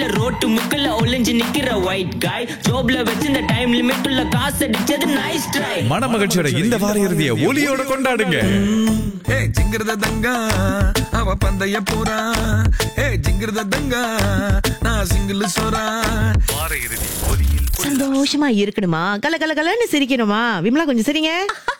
Road முக்கல்ல ஒளிஞ்சு நிக்கிற white காய் ஜோப்ல வச்சிருந்த டைம் லிமிட் உள்ள காசு அடிச்சது நைஸ் ட்ரை மன மகிழ்ச்சியோட இந்த வார இறுதிய ஒலியோட கொண்டாடுங்க ஏ ஜிங்கிரத தங்கா அவ பந்தய போறா ஏ ஜிங்கிரத தங்கா நான் சிங்கிள் சோறா வார இறுதி ஒலியில் சந்தோஷமா இருக்கணுமா கல கல கலன்னு சிரிக்கணுமா விமலா கொஞ்சம் சரிங்க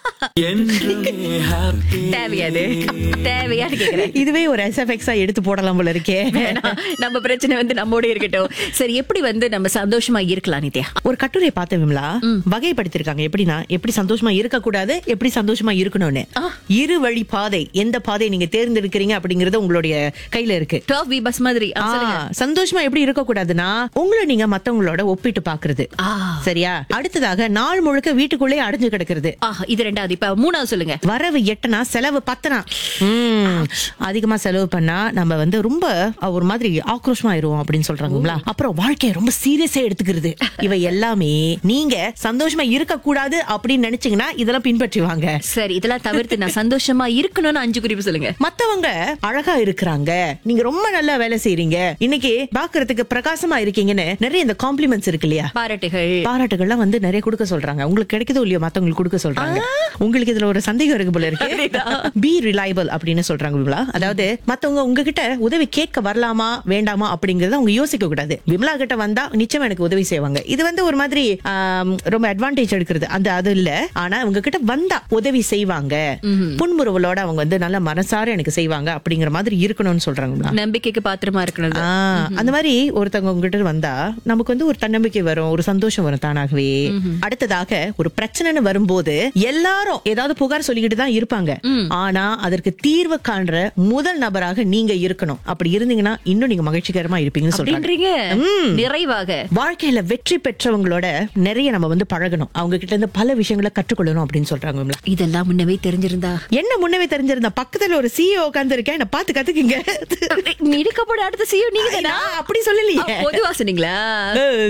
தேவையாது தேவையான்னு கேக்குறேன் இதுவே ஒரு எஸ்எஃப்எக்ஸா எடுத்து போடலாம் போல இருக்கே வேணாம். நம்ம பிரச்சனை வந்து நம்மோட இருக்கட்டும் சரி எப்படி வந்து நம்ம சந்தோஷமா இருக்கலாம் நித்யா ஒரு கட்டுரை பார்த்தேன் விமலா வகைப்படுத்திருக்காங்க எப்படின்னா எப்படி சந்தோஷமா இருக்க கூடாது எப்படி சந்தோஷமா இருக்கணும்னு இரு வழி பாதை எந்த பாதை நீங்க தேர்ந்தெடுக்கிறீங்க அப்படிங்கறது உங்களுடைய கையில இருக்கு டாப் வி பஸ் மாதிரி ஆ, ஆ, சொல்லுங்க. சந்தோஷமா எப்படி இருக்க கூடாதுன்னா உங்களை நீங்க மத்தவங்களோட ஒப்பிட்டு பாக்குறது ஆ. சரியா அடுத்ததாக நாள் முழுக்க வீட்டுக்குள்ளே அடைஞ்சு கிடக்கிறது ஆ, இது ரெண்டாவது இப்ப மூணாவது சொல்லுங்க வரவு எட்டனா செலவு பத்தனா உம், அதிகமா செலவு பண்ணா நம்ம வந்து ரொம்ப ஒரு மாதிரி ஆக்ரோஷமா ஆயிருவோம் அப்படின்னு சொல்றாங்களா அப்புறம் வாழ்க்கைய ரொம்ப சீரியஸா எடுத்துக்கிறது இவை எல்லாமே நீங்க சந்தோஷமா இருக்க கூடாது அப்படின்னு நினைச்சீங்கன்னா இதெல்லாம் பின்பற்றுவாங்க சரி இதெல்லாம் தவிர்த்து நான் சந்தோஷமா இருக்கணும்னு அஞ்சு குறிப்பு சொல்லுங்க மத்தவங்க அழகா இருக்கிறாங்க நீங்க ரொம்ப நல்லா வேலை செய்றீங்க இன்னைக்கு பாக்குறதுக்கு பிரகாசமா இருக்கீங்கன்னு நிறைய இந்த காம்ப்ளிமெண்ட்ஸ் இருக்கு இல்லையா பாராட்டுகள் பாராட்டுகள்லாம் வந்து நிறைய கொடுக்க சொல்றாங்க உங்களுக்கு கிடைக்குதோ இல்லையோ மத்தவங்களுக்கு கொடுக்க சொல்றாங்க உங்களுக்கு இதுல ஒரு சந்தேகம் இருக்கு போல இருக்கு பி ரிலையபிள் அப்படின்னு சொல்றாங்க விமலா அதாவது மத்தவங்க உங்ககிட்ட உதவி கேட்க வரலாமா வேண்டாமா அப்படிங்கறத அவங்க யோசிக்க கூடாது விமலா கிட்ட வந்தா நிச்சயம் எனக்கு உதவி செய்வாங்க இது வந்து ஒரு மாதிரி ஆம், ரொம்ப அட்வான்டேஜ் எடுக்கிறது அந்த அது இல்ல ஆனா உங்ககிட்ட வந்தா உதவி செய்வாங்க புன்முறுவலோட அவங்க வந்து நல்ல மனசார எனக்கு செய்வாங்க அப்படிங்கிற மாதிரி இருக்கணும்னு சொல்றாங்க விமலா. நம்பிக்கைக்கு பாத்திரமா இருக்கணும் ஆ, அந்த மாதிரி ஒருத்தவங்க உங்ககிட்ட வந்தா நமக்கு வந்து ஒரு தன்னம்பிக்கை வரும் ஒரு சந்தோஷம் வரும் தானாகவே அடுத்ததாக ஒரு பிரச்சனைன்னு வரும்போது எல்லாரும் ஏதாவது புகார் சொல்லிக்கிட்டு தான் இருப்பாங்க ஆனா அதற்கு தீர்வு காண்ற முதல் நபராக நீங்க இருக்கணும் அப்படி இருந்தீங்கன்னா இன்னும் நீங்க மகிழ்ச்சிகரமா இருப்பீங்கன்னு சொல்றாங்க அப்படின்றீங்க நிறைவாக வாழ்க்கையில வெற்றி பெற்றவங்களோட நிறைய நம்ம வந்து பழகணும் அவங்க கிட்ட இருந்து பல விஷயங்களை கற்றுக்கொள்ளணும் அப்படின்னு சொல்றாங்க விமலா. இதெல்லாம் முன்னவே தெரிஞ்சிருந்தா என்ன முன்னவே தெரிஞ்சிருந்தா பக்கத்துல ஒரு சிஓ உட்கார்ந்து இருக்கேன் என்ன பாத்து கத்துக்குங்க இடிக்கப்பட அடுத்த செய்யும் நீங்க நான் அப்படி சொல்லலையே பொதுவா சொன்னீங்களா